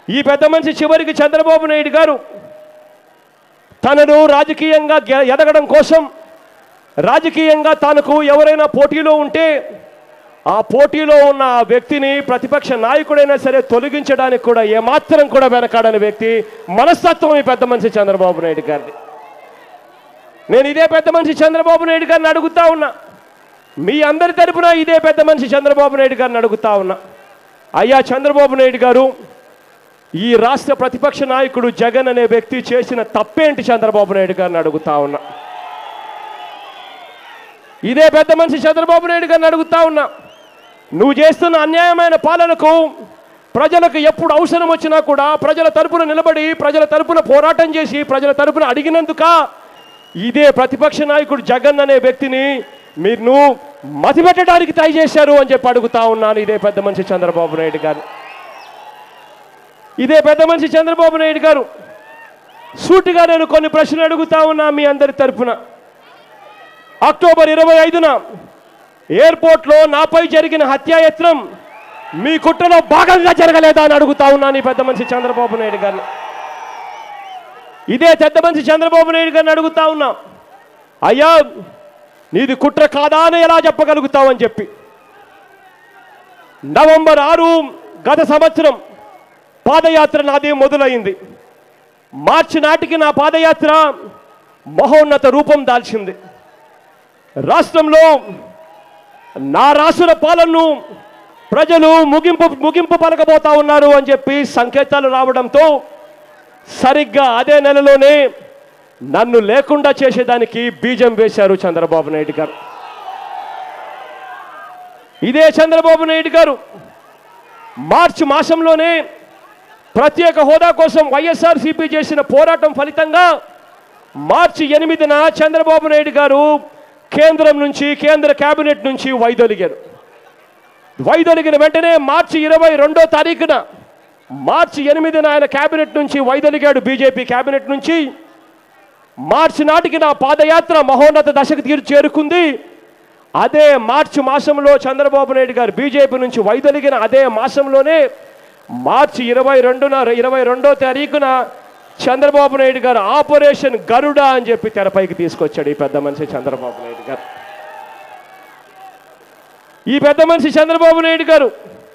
ఈ పెద్ద మనిషి చివరికి చంద్రబాబు నాయుడు గారు తనను రాజకీయంగా గె- ఎదగడం కోసం రాజకీయంగా తనకు ఎవరైనా పోటీలో ఉంటే ఆ పోటీలో ఉన్న ఆ వ్యక్తిని ప్రతిపక్ష నాయకుడైనా సరే తొలగించడానికి కూడా ఏమాత్రం కూడా వెనకాడని వ్యక్తి మనస్తత్వం ఈ పెద్ద మనిషి చంద్రబాబు నాయుడు గారిది నేను ఇదే పెద్ద మనిషి చంద్రబాబు నాయుడు గారిని అడుగుతా ఉన్నా మీ అందరి తరపున ఇదే పెద్ద మనిషి చంద్రబాబు నాయుడు గారిని అడుగుతా ఉన్నా అయ్యా చంద్రబాబు నాయుడు గారు ఈ రాష్ట్ర ప్రతిపక్ష నాయకుడు జగన్ అనే వ్యక్తి చేసిన తప్పేంటి చంద్రబాబు నాయుడు గారిని అడుగుతా ఉన్నా ఇదే పెద్ద మనిషి చంద్రబాబు నాయుడు గారిని అడుగుతా ఉన్నా నువ్వు చేస్తున్న అన్యాయమైన పాలనకు ప్రజలకు ఎప్పుడు అవసరం వచ్చినా కూడా ప్రజల తరపున నిలబడి ప్రజల తరపున పోరాటం చేసి ప్రజల తరపున అడిగినందుక ఇదే ప్రతిపక్ష నాయకుడు జగన్ అనే వ్యక్తిని మీరు మతిపెట్టడానికి ట్రై చేశారు అని చెప్పి అడుగుతా ఉన్నాను ఇదే పెద్ద మనిషి చంద్రబాబు నాయుడు గారు ఇదే పెద్ద మనిషి చంద్రబాబు నాయుడు గారు సూటిగా నేను కొన్ని ప్రశ్నలు అడుగుతా ఉన్నా మీ అందరి తరపున అక్టోబర్ ఇరవై ఐదున ఎయిర్పోర్ట్లో నాపై జరిగిన హత్యాయత్నం మీ కుట్రలో భాగంగా జరగలేదా అని అడుగుతా ఉన్నాను ఈ పెద్ద మనిషి చంద్రబాబు నాయుడు గారిని ఇదే పెద్ద మనిషి చంద్రబాబు నాయుడు గారిని అడుగుతా ఉన్నా అయ్యా నీది కుట్ర కాదా అని ఎలా చెప్పగలుగుతావని చెప్పి నవంబర్ ఆరు గత సంవత్సరం పాదయాత్ర నాది మొదలైంది మార్చి నాటికి నా పాదయాత్ర మహోన్నత రూపం దాల్చింది రాష్ట్రంలో నా రాసుల పాలనను ప్రజలు ముగింపు ముగింపు పలకబోతా ఉన్నారు అని చెప్పి సంకేతాలు రావడంతో సరిగ్గా అదే నెలలోనే నన్ను లేకుండా చేసేదానికి బీజం వేశారు చంద్రబాబు నాయుడు గారు ఇదే చంద్రబాబు నాయుడు గారు మార్చి మాసంలోనే ప్రత్యేక హోదా కోసం వైఎస్ఆర్సీపీ చేసిన పోరాటం ఫలితంగా మార్చి ఎనిమిదిన చంద్రబాబు నాయుడు గారు కేంద్రం నుంచి కేంద్ర కేబినెట్ నుంచి వైదొలిగారు వైదొలిగిన వెంటనే మార్చి ఇరవై రెండో తారీఖున మార్చి ఎనిమిదిన ఆయన కేబినెట్ నుంచి వైదొలిగాడు బీజేపీ కేబినెట్ నుంచి మార్చి నాటికి నా పాదయాత్ర మహోన్నత దశకు తీరు చేరుకుంది అదే మార్చి మాసంలో చంద్రబాబు నాయుడు గారు బీజేపీ నుంచి వైదొలిగిన అదే మాసంలోనే మార్చి ఇరవై రెండున ఇరవై రెండో తారీఖున చంద్రబాబు నాయుడు గారు ఆపరేషన్ గరుడ అని చెప్పి తెరపైకి తీసుకొచ్చాడు ఈ పెద్ద మనిషి చంద్రబాబు నాయుడు గారు ఈ పెద్ద మనిషి చంద్రబాబు నాయుడు గారు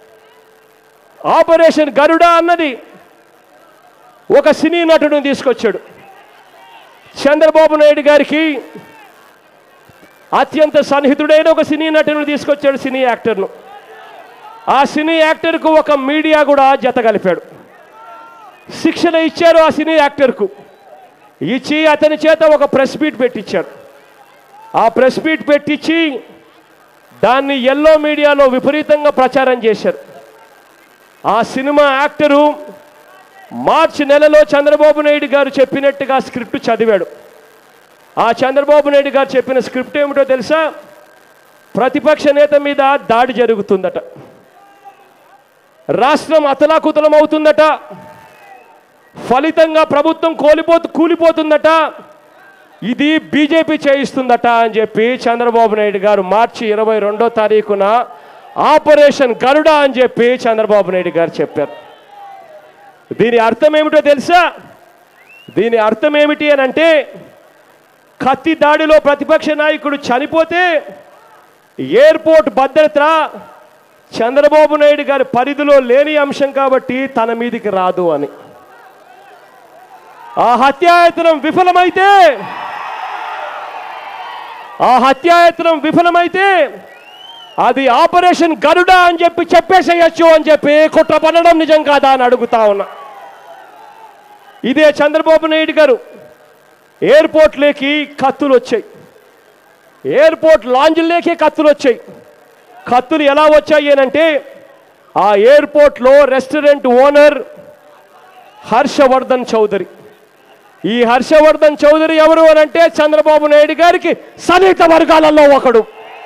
ఆపరేషన్ గరుడ అన్నది ఒక సినీ నటుడిని తీసుకొచ్చాడు చంద్రబాబు నాయుడు గారికి అత్యంత సన్నిహితుడైన ఒక సినీ నటుని తీసుకొచ్చాడు సినీ యాక్టర్ను ఆ సినీ యాక్టర్కు ఒక మీడియా కూడా జత కలిపాడు శిక్షణ ఇచ్చారు ఆ సినీ యాక్టర్కు ఇచ్చి అతని చేత ఒక ప్రెస్ మీట్ పెట్టించాడు ఆ ప్రెస్ మీట్ పెట్టించి దాన్ని ఎల్లో మీడియాలో విపరీతంగా ప్రచారం చేశారు ఆ సినిమా యాక్టరు మార్చి నెలలో చంద్రబాబు నాయుడు గారు చెప్పినట్టుగా స్క్రిప్ట్ చదివాడు ఆ చంద్రబాబు నాయుడు గారు చెప్పిన స్క్రిప్ట్ ఏమిటో తెలుసా ప్రతిపక్ష నేత మీద దాడి జరుగుతుందట రాష్ట్రం అతలాకుతలం అవుతుందట ఫలితంగా ప్రభుత్వం కోలిపోతు కూలిపోతుందట ఇది బీజేపీ చేయిస్తుందట అని చెప్పి చంద్రబాబు నాయుడు గారు మార్చి ఇరవై రెండో తారీఖున ఆపరేషన్ గరుడ అని చెప్పి చంద్రబాబు నాయుడు గారు చెప్పారు దీని అర్థం ఏమిటో తెలుసా దీని అర్థం ఏమిటి అని అంటే కత్తి దాడిలో ప్రతిపక్ష నాయకుడు చనిపోతే ఎయిర్పోర్ట్ భద్రత చంద్రబాబు నాయుడు గారి పరిధిలో లేని అంశం కాబట్టి తన మీదికి రాదు అని ఆ హత్యాయతనం విఫలమైతే ఆ హత్యాయతనం విఫలమైతే అది ఆపరేషన్ గరుడ అని చెప్పి చెప్పేసేయచ్చు అని చెప్పి కుట్ర పడడం నిజం కాదా అని అడుగుతా ఉన్నా ఇదే చంద్రబాబు నాయుడు గారు ఎయిర్పోర్ట్లోకి కత్తులు వచ్చాయి ఎయిర్పోర్ట్ లాంజ్లోకి కత్తులు వచ్చాయి కత్తులు ఎలా వచ్చాయి అంటే ఆ ఎయిర్పోర్ట్లో రెస్టారెంట్ ఓనర్ హర్షవర్ధన్ చౌదరి ఈ హర్షవర్ధన్ చౌదరి ఎవరు అని అంటే చంద్రబాబు నాయుడు గారికి సన్నిహిత వర్గాలలో ఒకడు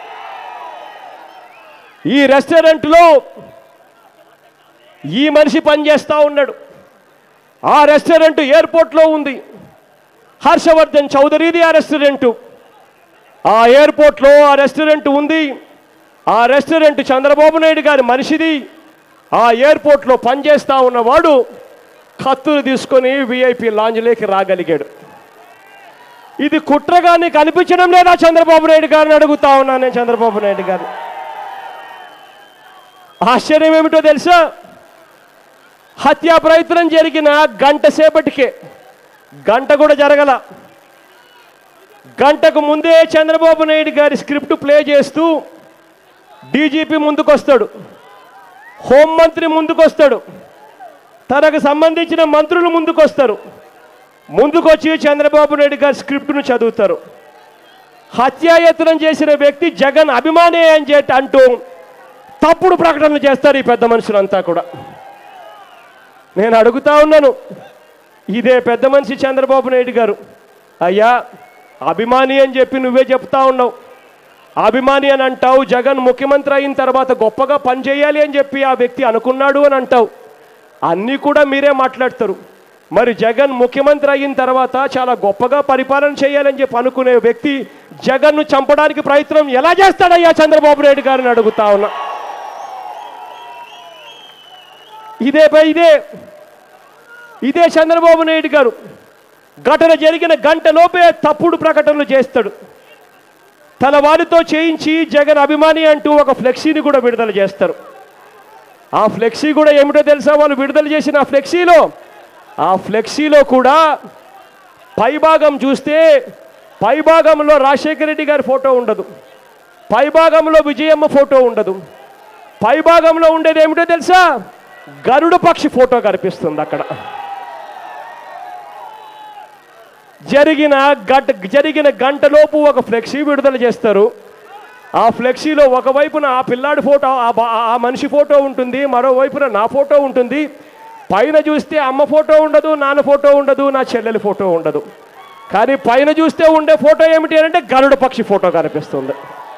ఈ రెస్టారెంట్లో ఈ మనిషి పనిచేస్తూ ఉన్నాడు ఆ రెస్టారెంట్ ఎయిర్పోర్ట్లో ఉంది హర్షవర్ధన్ చౌదరిది ఆ రెస్టారెంట్ ఆ ఎయిర్పోర్ట్లో ఆ రెస్టారెంట్ ఉంది ఆ రెస్టారెంట్ చంద్రబాబు నాయుడు గారి మనిషిది ఆ ఎయిర్పోర్ట్లో పనిచేస్తా ఉన్నవాడు కత్తులు తీసుకొని విఐపి లాంజ్లోకి రాగలిగాడు ఇది కుట్రగా నీకు అనిపించడం లేదా చంద్రబాబు నాయుడు గారిని అడుగుతా ఉన్నాను నేను చంద్రబాబు నాయుడు గారిని ఆశ్చర్యం ఏమిటో తెలుసా హత్యా ప్రయత్నం జరిగిన గంట సేపటికే గంట కూడా జరగల గంటకు ముందే చంద్రబాబు నాయుడు గారి స్క్రిప్ట్ ప్లే చేస్తూ డీజీపీ ముందుకొస్తాడు హోంమంత్రి ముందుకొస్తాడు తనకు సంబంధించిన మంత్రులు ముందుకొస్తారు ముందుకొచ్చి చంద్రబాబు నాయుడు గారి స్క్రిప్ట్ను చదువుతారు హత్యాయత్నం చేసిన వ్యక్తి జగన్ అభిమానే అని చెప్పి అంటూ తప్పుడు ప్రకటనలు చేస్తారు ఈ పెద్ద మనుషులంతా కూడా నేను అడుగుతా ఉన్నాను ఇదే పెద్ద మనిషి చంద్రబాబు నాయుడు గారు అయ్యా అభిమాని అని చెప్పి నువ్వే చెప్తా ఉన్నావు అభిమాని అని అంటావు జగన్ ముఖ్యమంత్రి అయిన తర్వాత గొప్పగా పనిచేయాలి అని చెప్పి ఆ వ్యక్తి అనుకున్నాడు అని అంటావు అన్నీ కూడా మీరే మాట్లాడతారు మరి జగన్ ముఖ్యమంత్రి అయిన తర్వాత చాలా గొప్పగా పరిపాలన చేయాలని చెప్పి అనుకునే వ్యక్తి జగన్ను చంపడానికి ప్రయత్నం ఎలా చేస్తాడయ్యా చంద్రబాబు నాయుడు గారిని అడుగుతా ఉన్నా ఇదే పై ఇదే ఇదే చంద్రబాబు నాయుడు గారు ఘటన జరిగిన గంట లోపే తప్పుడు ప్రకటనలు చేస్తాడు తన వారితో చేయించి జగన్ అభిమాని అంటూ ఒక ఫ్లెక్సీని కూడా విడుదల చేస్తారు ఆ ఫ్లెక్సీ కూడా ఏమిటో తెలుసా వాళ్ళు విడుదల చేసిన ఆ ఫ్లెక్సీలో ఆ ఫ్లెక్సీలో కూడా పైభాగం చూస్తే పైభాగంలో రాజశేఖర రెడ్డి గారి ఫోటో ఉండదు పైభాగంలో విజయమ్మ ఫోటో ఉండదు పైభాగంలో ఉండేది ఏమిటో తెలుసా గరుడ పక్షి ఫోటో కనిపిస్తుంది అక్కడ జరిగిన గంట జరిగిన గంటలోపు ఒక ఫ్లెక్సీ విడుదల చేస్తారు ఆ ఫ్లెక్సీలో ఒకవైపున ఆ పిల్లాడి ఫోటో ఆ బా- ఆ మనిషి ఫోటో ఉంటుంది మరోవైపున నా ఫోటో ఉంటుంది పైన చూస్తే అమ్మ ఫోటో ఉండదు నాన్న ఫోటో ఉండదు నా చెల్లెలి ఫోటో ఉండదు కానీ పైన చూస్తే ఉండే ఫోటో ఏమిటి అంటే గరుడ పక్షి ఫోటో కనిపిస్తుంది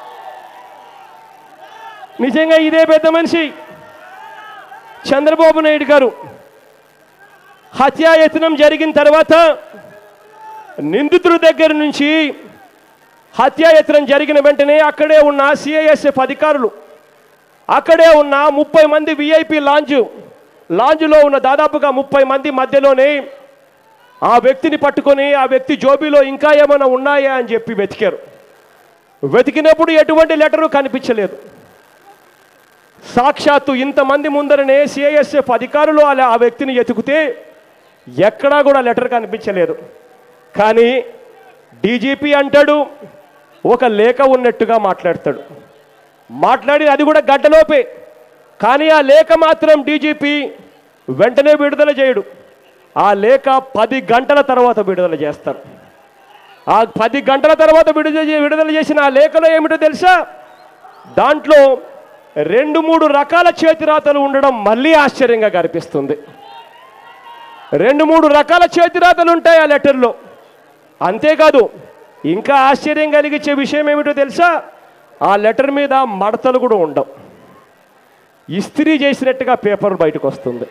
నిజంగా ఇదే పెద్ద మనిషి చంద్రబాబు నాయుడు గారు హత్యాయత్నం జరిగిన తర్వాత నిందితుల దగ్గర నుంచి హత్యాయత్నం జరిగిన వెంటనే అక్కడే ఉన్న సిఐఎస్ఎఫ్ అధికారులు అక్కడే ఉన్న ముప్పై మంది విఐపి లాంజ్ లాంజ్లో ఉన్న దాదాపుగా ముప్పై మంది మధ్యలోనే ఆ వ్యక్తిని పట్టుకొని ఆ వ్యక్తి జోబీలో ఇంకా ఏమైనా ఉన్నాయా అని చెప్పి వెతికారు వెతికినప్పుడు ఎటువంటి లెటరు కనిపించలేదు సాక్షాత్తు ఇంతమంది ముందరనే సిఐఎస్ఎఫ్ అధికారులు అలా ఆ వ్యక్తిని ఎతికితే ఎక్కడా కూడా లెటర్ కనిపించలేదు కానీ డీజీపీ అంటాడు ఒక లేఖ ఉన్నట్టుగా మాట్లాడతాడు మాట్లాడి అది కూడా గడ్డలోపే కానీ ఆ లేఖ మాత్రం డీజీపీ వెంటనే విడుదల చేయడు ఆ లేఖ పది గంటల తర్వాత విడుదల చేస్తారు ఆ పది గంటల తర్వాత విడుదల చే- విడుదల చేసిన ఆ లేఖలో ఏమిటో తెలుసా దాంట్లో రెండు మూడు రకాల చేతిరాతలు ఉండడం మళ్ళీ ఆశ్చర్యంగా కనిపిస్తుంది రెండు మూడు రకాల చేతిరాతలు ఉంటాయి ఆ లెటర్లో అంతేకాదు ఇంకా ఆశ్చర్యం కలిగించే విషయం ఏమిటో తెలుసా ఆ లెటర్ మీద మడతలు కూడా ఉండవు ఇస్త్రీ చేసినట్టుగా పేపర్ బయటకు వస్తుంది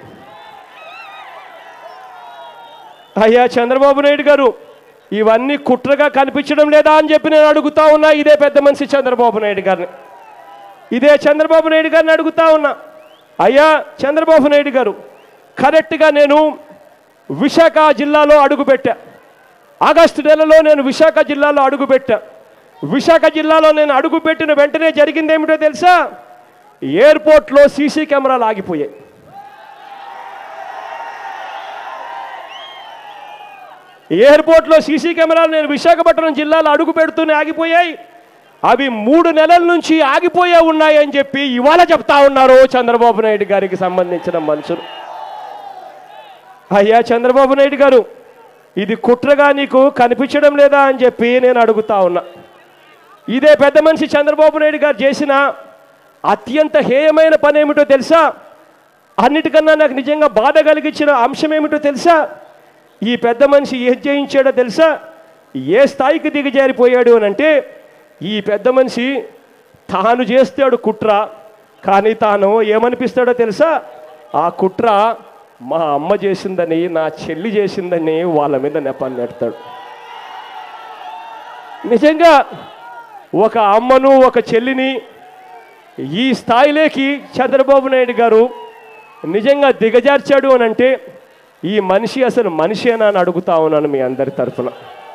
అయ్యా చంద్రబాబు నాయుడు గారు ఇవన్నీ కుట్రగా కనిపించడం లేదా అని చెప్పి నేను అడుగుతా ఉన్నా ఇదే పెద్ద మనిషి చంద్రబాబు నాయుడు గారిని ఇదే చంద్రబాబు నాయుడు గారిని అడుగుతా ఉన్నా అయ్యా చంద్రబాబు నాయుడు గారు కరెక్ట్గా నేను విశాఖ జిల్లాలో అడుగుపెట్టా ఆగస్టు నెలలో నేను విశాఖ జిల్లాలో అడుగుపెట్టా విశాఖ జిల్లాలో నేను అడుగుపెట్టిన వెంటనే జరిగింది ఏమిటో తెలుసా ఎయిర్పోర్ట్లో సీసీ కెమెరాలు ఆగిపోయాయి ఎయిర్పోర్ట్లో సీసీ కెమెరాలు నేను విశాఖపట్నం జిల్లాలో అడుగు పెడుతూనే ఆగిపోయాయి అవి మూడు నెలల నుంచి ఆగిపోయే ఉన్నాయి అని చెప్పి ఇవాళ చెప్తా ఉన్నారు చంద్రబాబు నాయుడు గారికి సంబంధించిన మనుషులు అయ్యా చంద్రబాబు నాయుడు గారు ఇది కుట్రగా నీకు కనిపించడం లేదా అని చెప్పి నేను అడుగుతా ఉన్నా ఇదే పెద్ద మనిషి చంద్రబాబు నాయుడు గారు చేసిన అత్యంత హేయమైన పని ఏమిటో తెలుసా అన్నిటికన్నా నాకు నిజంగా బాధ కలిగించిన అంశం ఏమిటో తెలుసా ఈ పెద్ద మనిషి ఏం చేయించాడో తెలుసా ఏ స్థాయికి దిగజారిపోయాడు అని అంటే ఈ పెద్ద మనిషి తాను చేస్తాడు కుట్ర కానీ తాను ఏమనిపిస్తాడో తెలుసా ఆ కుట్ర మా అమ్మ చేసిందని నా చెల్లి చేసిందని వాళ్ళ మీద నెపాన్ని నెడతాడు నిజంగా ఒక అమ్మను ఒక చెల్లిని ఈ స్థాయిలోకి చంద్రబాబు నాయుడు గారు నిజంగా దిగజార్చాడు అని అంటే ఈ మనిషి అసలు మనిషేనా అని అడుగుతా ఉన్నాను మీ అందరి తరఫున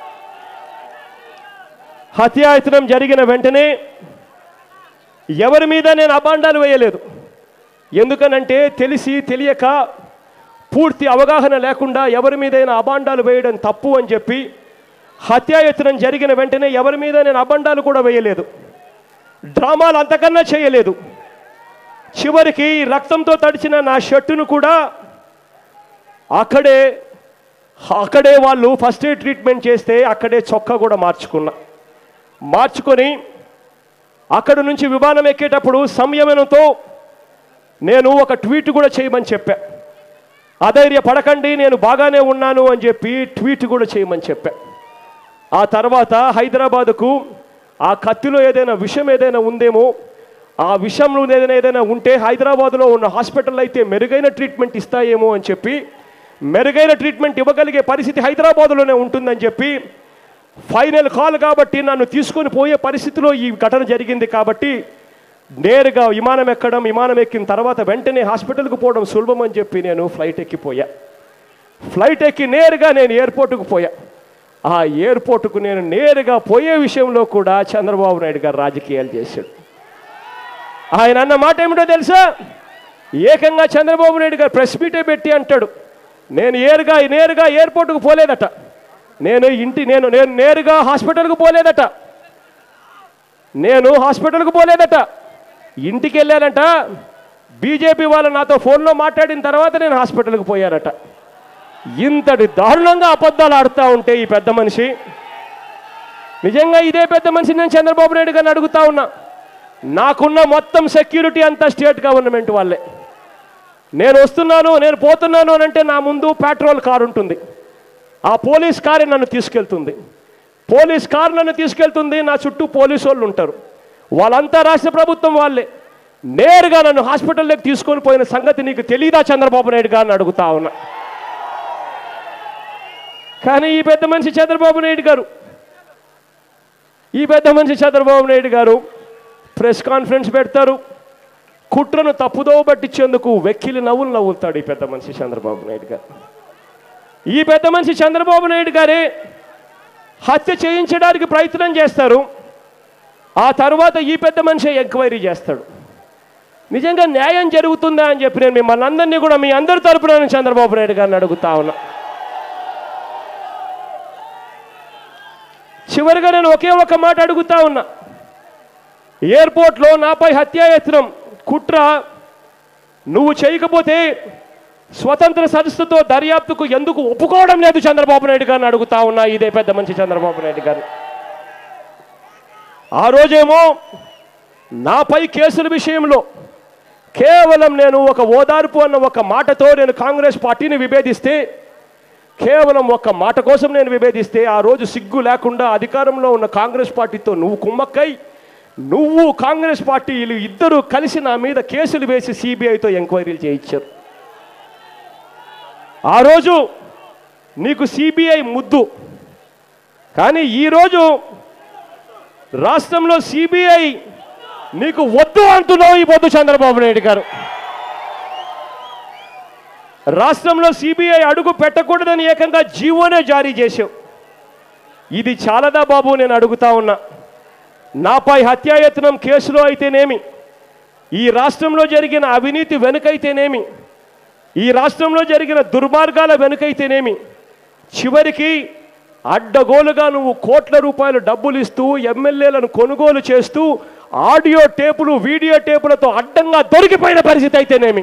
హత్యాయతనం జరిగిన వెంటనే ఎవరి మీద నేను అబాండాలు వేయలేదు ఎందుకనంటే తెలిసి తెలియక పూర్తి అవగాహన లేకుండా ఎవరి మీదైనా అబాండాలు వేయడం తప్పు అని చెప్పి హత్యాయతనం జరిగిన వెంటనే ఎవరి మీద నేను అబాండాలు కూడా వేయలేదు డ్రామాలు అంతకన్నా చేయలేదు చివరికి రక్తంతో తడిచిన నా షర్టును కూడా అక్కడే అక్కడే వాళ్ళు ఫస్ట్ ఎయిడ్ ట్రీట్మెంట్ చేస్తే అక్కడే చొక్కా కూడా మార్చుకున్నా మార్చుకొని అక్కడ నుంచి విమానం ఎక్కేటప్పుడు సంయమనంతో నేను ఒక ట్వీట్ కూడా చేయమని చెప్పా అధైర్య పడకండి నేను బాగానే ఉన్నాను అని చెప్పి ట్వీట్ కూడా చేయమని చెప్పా ఆ తర్వాత హైదరాబాదుకు ఆ కత్తిలో ఏదైనా విషం ఏదైనా ఉందేమో ఆ విషంలో ఏదైనా ఏదైనా ఉంటే హైదరాబాద్లో ఉన్న హాస్పిటల్ అయితే మెరుగైన ట్రీట్మెంట్ ఇస్తాయేమో అని చెప్పి మెరుగైన ట్రీట్మెంట్ ఇవ్వగలిగే పరిస్థితి హైదరాబాద్లోనే ఉంటుందని చెప్పి ఫైనల్ కాల్ కాబట్టి నన్ను తీసుకొని పోయే పరిస్థితిలో ఈ ఘటన జరిగింది కాబట్టి నేరుగా విమానం ఎక్కడం విమానం ఎక్కిన తర్వాత వెంటనే హాస్పిటల్కి పోవడం సులభం అని చెప్పి నేను ఫ్లైట్ ఎక్కిపోయా ఫ్లైట్ ఎక్కి నేరుగా నేను ఎయిర్పోర్టుకు పోయా ఆ ఎయిర్పోర్టుకు నేను నేరుగా పోయే విషయంలో కూడా చంద్రబాబు నాయుడు గారు రాజకీయాలు చేశాడు ఆయన అన్న మాట ఏమిటో తెలుసా ఏకంగా చంద్రబాబు నాయుడు గారు ప్రెస్ మీటే పెట్టి అంటాడు నేను ఏరుగా నేరుగా ఎయిర్పోర్టుకు పోలేదట నేను ఇంటి నేను నేను నేరుగా హాస్పిటల్కు పోలేదట నేను హాస్పిటల్కు పోలేదట ఇంటికి వెళ్ళానంట బీజేపీ వాళ్ళు నాతో ఫోన్లో మాట్లాడిన తర్వాత నేను హాస్పిటల్కి పోయారట ఇంతటి దారుణంగా అబద్ధాలు ఆడుతూ ఉంటే ఈ పెద్ద మనిషి నిజంగా ఇదే పెద్ద మనిషి నేను చంద్రబాబు నాయుడు గారిని అడుగుతా ఉన్నా నాకున్న మొత్తం సెక్యూరిటీ అంతా స్టేట్ గవర్నమెంట్ వాళ్ళే నేను వస్తున్నాను నేను పోతున్నాను అని అంటే నా ముందు పెట్రోల్ కార్ ఉంటుంది ఆ పోలీస్ కారే నన్ను తీసుకెళ్తుంది పోలీస్ కారు నన్ను తీసుకెళ్తుంది నా చుట్టూ పోలీసు వాళ్ళు ఉంటారు వాళ్ళంతా రాష్ట్ర ప్రభుత్వం వాళ్ళే నేరుగా నన్ను హాస్పిటల్లోకి తీసుకొని పోయిన సంగతి నీకు తెలీదా చంద్రబాబు నాయుడు గారిని అడుగుతా ఉన్నా కానీ ఈ పెద్ద మనిషి చంద్రబాబు నాయుడు గారు ఈ పెద్ద మనిషి చంద్రబాబు నాయుడు గారు ప్రెస్ కాన్ఫరెన్స్ పెడతారు కుట్రను తప్పుదోవ పట్టించేందుకు వెక్కిలి నవ్వులు నవ్వుతాడు ఈ పెద్ద మనిషి చంద్రబాబు నాయుడు గారు ఈ పెద్ద మనిషి చంద్రబాబు నాయుడు గారే హత్య చేయించడానికి ప్రయత్నం చేస్తారు ఆ తర్వాత ఈ పెద్ద మనిషి ఎంక్వైరీ చేస్తాడు నిజంగా న్యాయం జరుగుతుందా అని చెప్పి నేను మిమ్మల్ని అందరినీ కూడా మీ అందరి తరపున నేను చంద్రబాబు నాయుడు గారిని అడుగుతా ఉన్నా చివరిగా నేను ఒకే ఒక మాట అడుగుతా ఉన్నా ఎయిర్పోర్ట్లో నాపై హత్యాయత్నం కుట్ర నువ్వు చేయకపోతే స్వతంత్ర సంస్థతో దర్యాప్తుకు ఎందుకు ఒప్పుకోవడం లేదు చంద్రబాబు నాయుడు గారిని అడుగుతా ఉన్నా ఇదే పెద్ద మంచి చంద్రబాబు నాయుడు గారు ఆ రోజేమో నాపై కేసుల విషయంలో కేవలం నేను ఒక ఓదార్పు అన్న ఒక మాటతో నేను కాంగ్రెస్ పార్టీని విభేదిస్తే కేవలం ఒక్క మాట కోసం నేను విభేదిస్తే ఆ రోజు సిగ్గు లేకుండా అధికారంలో ఉన్న కాంగ్రెస్ పార్టీతో నువ్వు కుమ్మక్కై నువ్వు కాంగ్రెస్ పార్టీలు ఇద్దరు కలిసి నా మీద కేసులు వేసి సిబిఐతో ఎంక్వైరీలు చేయించారు ఆ రోజు నీకు సిబిఐ ముద్దు కానీ ఈరోజు రాష్ట్రంలో సిబిఐ నీకు వద్దు అంటున్నావు ఈ పొద్దు చంద్రబాబు నాయుడు గారు రాష్ట్రంలో సిబిఐ అడుగు పెట్టకూడదని ఏకంగా జీవోనే జారీ చేసావు ఇది చాలదా బాబు నేను అడుగుతా ఉన్నా నాపై హత్యాయత్నం కేసులో అయితేనేమి ఈ రాష్ట్రంలో జరిగిన అవినీతి వెనుకైతేనేమి ఈ రాష్ట్రంలో జరిగిన దుర్మార్గాల వెనుకైతేనేమి చివరికి అడ్డగోలుగా నువ్వు కోట్ల రూపాయలు డబ్బులు ఇస్తూ ఎమ్మెల్యేలను కొనుగోలు చేస్తూ ఆడియో టేపులు వీడియో టేపులతో అడ్డంగా దొరికిపోయిన పరిస్థితి అయితేనేమి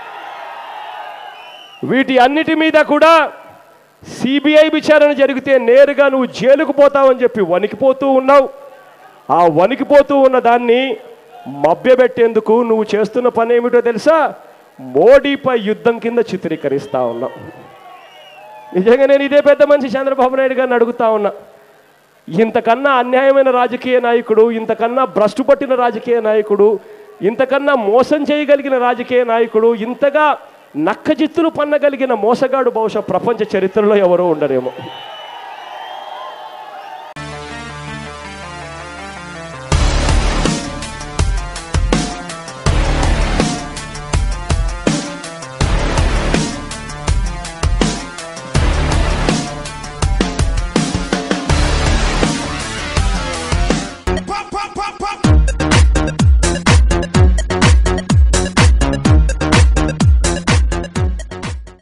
వీటి అన్నిటి మీద కూడా సిబిఐ విచారణ జరిగితే నేరుగా నువ్వు జైలుకు పోతావని చెప్పి వణికిపోతూ ఉన్నావు ఆ వణికిపోతూ ఉన్న దాన్ని మభ్యపెట్టేందుకు నువ్వు చేస్తున్న పని ఏమిటో తెలుసా మోడీపై యుద్ధం కింద చిత్రీకరిస్తా ఉన్నావు నిజంగా నేను ఇదే పెద్ద మనిషి చంద్రబాబు నాయుడు గారిని అడుగుతా ఉన్నా ఇంతకన్నా అన్యాయమైన రాజకీయ నాయకుడు ఇంతకన్నా భ్రష్టు పట్టిన రాజకీయ నాయకుడు ఇంతకన్నా మోసం చేయగలిగిన రాజకీయ నాయకుడు ఇంతగా నక్కజిత్తులు పన్నగలిగిన మోసగాడు బహుశా ప్రపంచ చరిత్రలో ఎవరో ఉండరేమో